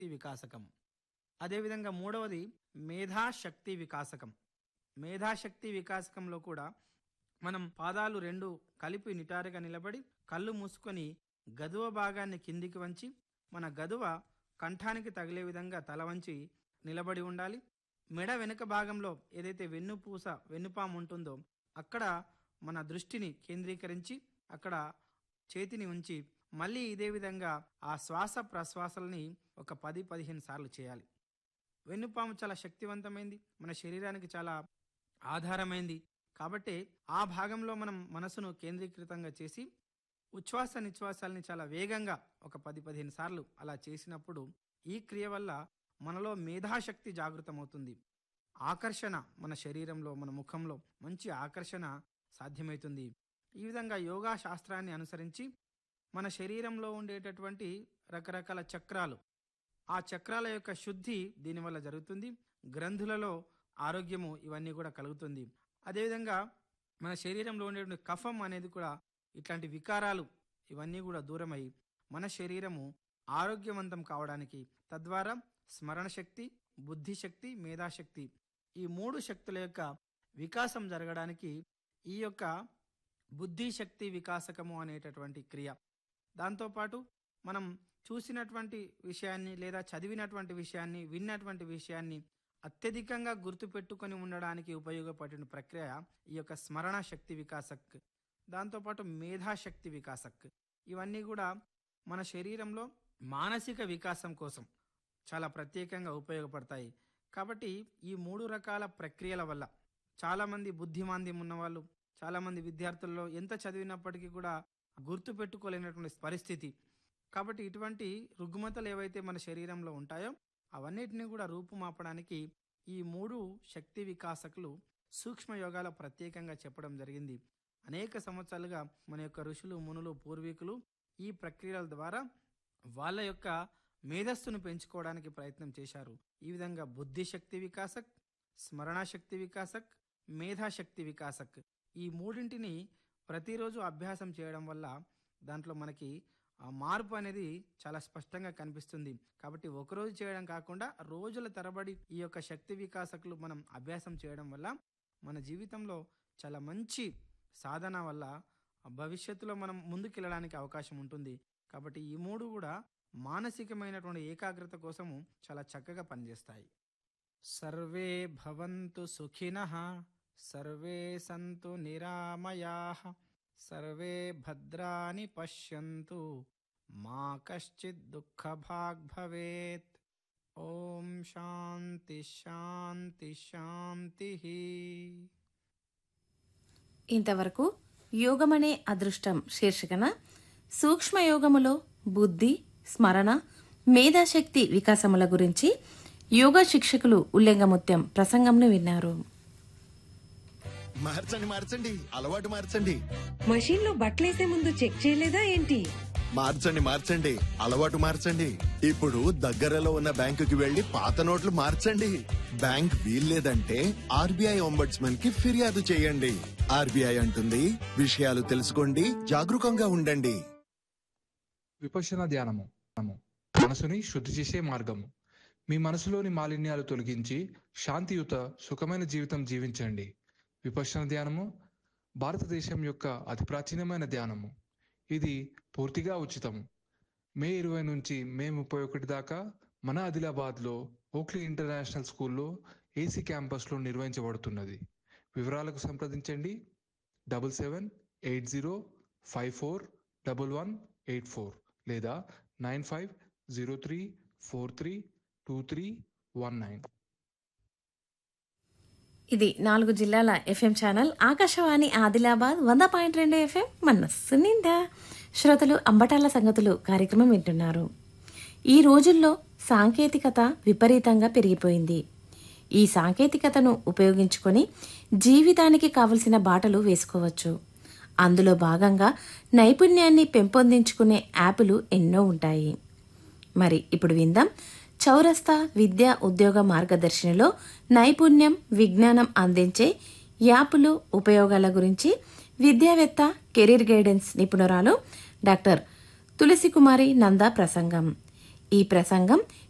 వికాసకం అదేవిధంగా మూడవది మేధాశక్తి వికాసకం మేధాశక్తి వికాసకంలో కూడా మనం పాదాలు రెండు కలిపి నిటారుగా నిలబడి కళ్ళు మూసుకొని గదువ భాగాన్ని కిందికి వంచి మన గదువ కంఠానికి తగిలే విధంగా తల వంచి నిలబడి ఉండాలి మెడ వెనుక భాగంలో ఏదైతే వెన్నుపూస వెన్నుపాము ఉంటుందో అక్కడ మన దృష్టిని కేంద్రీకరించి అక్కడ చేతిని ఉంచి మళ్ళీ ఇదే విధంగా ఆ శ్వాస ప్రశ్వాసల్ని ఒక పది పదిహేను సార్లు చేయాలి వెన్నుపాము చాలా శక్తివంతమైంది మన శరీరానికి చాలా ఆధారమైంది కాబట్టి ఆ భాగంలో మనం మనసును కేంద్రీకృతంగా చేసి ఉచ్ఛ్వాస నిశ్వాసాలని చాలా వేగంగా ఒక పది పదిహేను సార్లు అలా చేసినప్పుడు ఈ క్రియ వల్ల మనలో మేధాశక్తి జాగృతమవుతుంది ఆకర్షణ మన శరీరంలో మన ముఖంలో మంచి ఆకర్షణ సాధ్యమవుతుంది ఈ విధంగా యోగా శాస్త్రాన్ని అనుసరించి మన శరీరంలో ఉండేటటువంటి రకరకాల చక్రాలు ఆ చక్రాల యొక్క శుద్ధి దీనివల్ల జరుగుతుంది గ్రంథులలో ఆరోగ్యము ఇవన్నీ కూడా కలుగుతుంది అదేవిధంగా మన శరీరంలో ఉండేటువంటి కఫం అనేది కూడా ఇట్లాంటి వికారాలు ఇవన్నీ కూడా దూరమై మన శరీరము ఆరోగ్యవంతం కావడానికి తద్వారా స్మరణ శక్తి బుద్ధిశక్తి మేధాశక్తి ఈ మూడు శక్తుల యొక్క వికాసం జరగడానికి ఈ యొక్క బుద్ధిశక్తి వికాసకము అనేటటువంటి క్రియ దాంతోపాటు మనం చూసినటువంటి విషయాన్ని లేదా చదివినటువంటి విషయాన్ని విన్నటువంటి విషయాన్ని అత్యధికంగా గుర్తుపెట్టుకొని ఉండడానికి ఉపయోగపడిన ప్రక్రియ ఈ యొక్క స్మరణ శక్తి వికాసక్ దాంతోపాటు మేధాశక్తి వికాసక్ ఇవన్నీ కూడా మన శరీరంలో మానసిక వికాసం కోసం చాలా ప్రత్యేకంగా ఉపయోగపడతాయి కాబట్టి ఈ మూడు రకాల ప్రక్రియల వల్ల చాలామంది బుద్ధిమాంద్యం ఉన్నవాళ్ళు చాలామంది విద్యార్థుల్లో ఎంత చదివినప్పటికీ కూడా గుర్తు పెట్టుకోలేనటువంటి పరిస్థితి కాబట్టి ఇటువంటి రుగ్మతలు ఏవైతే మన శరీరంలో ఉంటాయో అవన్నిటిని కూడా రూపుమాపడానికి ఈ మూడు శక్తి వికాసకులు సూక్ష్మ యోగాలో ప్రత్యేకంగా చెప్పడం జరిగింది అనేక సంవత్సరాలుగా మన యొక్క ఋషులు మునులు పూర్వీకులు ఈ ప్రక్రియల ద్వారా వాళ్ళ యొక్క మేధస్సును పెంచుకోవడానికి ప్రయత్నం చేశారు ఈ విధంగా బుద్ధి శక్తి వికాసక్ స్మరణాశక్తి వికాసక్ మేధాశక్తి వికాసక్ ఈ మూడింటిని ప్రతిరోజు అభ్యాసం చేయడం వల్ల దాంట్లో మనకి ఆ మార్పు అనేది చాలా స్పష్టంగా కనిపిస్తుంది కాబట్టి ఒకరోజు చేయడం కాకుండా రోజుల తరబడి ఈ యొక్క శక్తి వికాసకులు మనం అభ్యాసం చేయడం వల్ల మన జీవితంలో చాలా మంచి సాధన వల్ల భవిష్యత్తులో మనం ముందుకెళ్ళడానికి అవకాశం ఉంటుంది కాబట్టి ఈ మూడు కూడా మానసికమైనటువంటి ఏకాగ్రత కోసము చాలా చక్కగా పనిచేస్తాయి సర్వే భవంతు సుఖినః సర్వే సంతు నిరామయాః సర్వే భద్రాని పశ్యంతు మా కశ్చిత్ దుఃఖభాగ్ భవేత్ ఓం శాంతి శాంతి శాంతి ఇంతవరకు యోగమనే అదృష్టం శీర్షికన సూక్ష్మయోగములో బుద్ధి స్మరణ మేధాశక్తి వికాసముల గురించి యోగా శిక్షకులు ఉల్లెంగముత్యం ప్రసంగంను విన్నారు మార్చండి మార్చండి అలవాటు మార్చండి మషీన్ లో బట్టలేసే ముందు చెక్ చేయలేదా ఏంటి మార్చండి మార్చండి అలవాటు మార్చండి ఇప్పుడు దగ్గరలో ఉన్న బ్యాంకుకి వెళ్లి పాత నోట్లు మార్చండి బ్యాంక్ వీల్లేదంటే ఆర్బీఐ ఒంబడ్స్మన్ కి ఫిర్యాదు చేయండి ఆర్బీఐ అంటుంది విషయాలు తెలుసుకోండి జాగరూకంగా ఉండండి విపశన ధ్యానము ధ్యానము. మనసుని శుద్ధి చేసే మార్గము మీ మనసులోని మాలిన్యాలు తొలగించి శాంతియుత సుఖమైన జీవితం జీవించండి విపశన ధ్యానము భారతదేశం యొక్క అతి ప్రాచీనమైన ధ్యానము ఇది పూర్తిగా ఉచితము మే ఇరవై నుంచి మే ముప్పై ఒకటి దాకా మన ఆదిలాబాద్లో ఓక్లీ ఇంటర్నేషనల్ స్కూల్లో ఏసీ క్యాంపస్లో నిర్వహించబడుతున్నది వివరాలకు సంప్రదించండి double seven eight zero five four double one eight four లేదా nine five zero three four three two three one nine ఇది నాలుగు జిల్లాల ఎఫ్ఎం ఛానల్ ఆకాశవాణి ఆదిలాబాద్ వంద పాయింట్ రెండు ఎఫ్ఎం మనస్సు నిండా శ్రోతలు అంబటాల సంగతులు కార్యక్రమం వింటున్నారు ఈ రోజుల్లో సాంకేతికత విపరీతంగా పెరిగిపోయింది ఈ సాంకేతికతను ఉపయోగించుకొని జీవితానికి కావలసిన బాటలు వేసుకోవచ్చు అందులో భాగంగా నైపుణ్యాన్ని పెంపొందించుకునే యాపులు ఎన్నో ఉంటాయి మరి ఇప్పుడు విందాం చౌరస్తా విద్యా ఉద్యోగ మార్గదర్శినిలో నైపుణ్యం విజ్ఞానం అందించే యాపులు ఉపయోగాల గురించి విద్యావేత్త కెరీర్ గైడెన్స్ నిపుణురాలు డాక్టర్ తులసి కుమారి నందా ప్రసంగం ఈ ప్రసంగం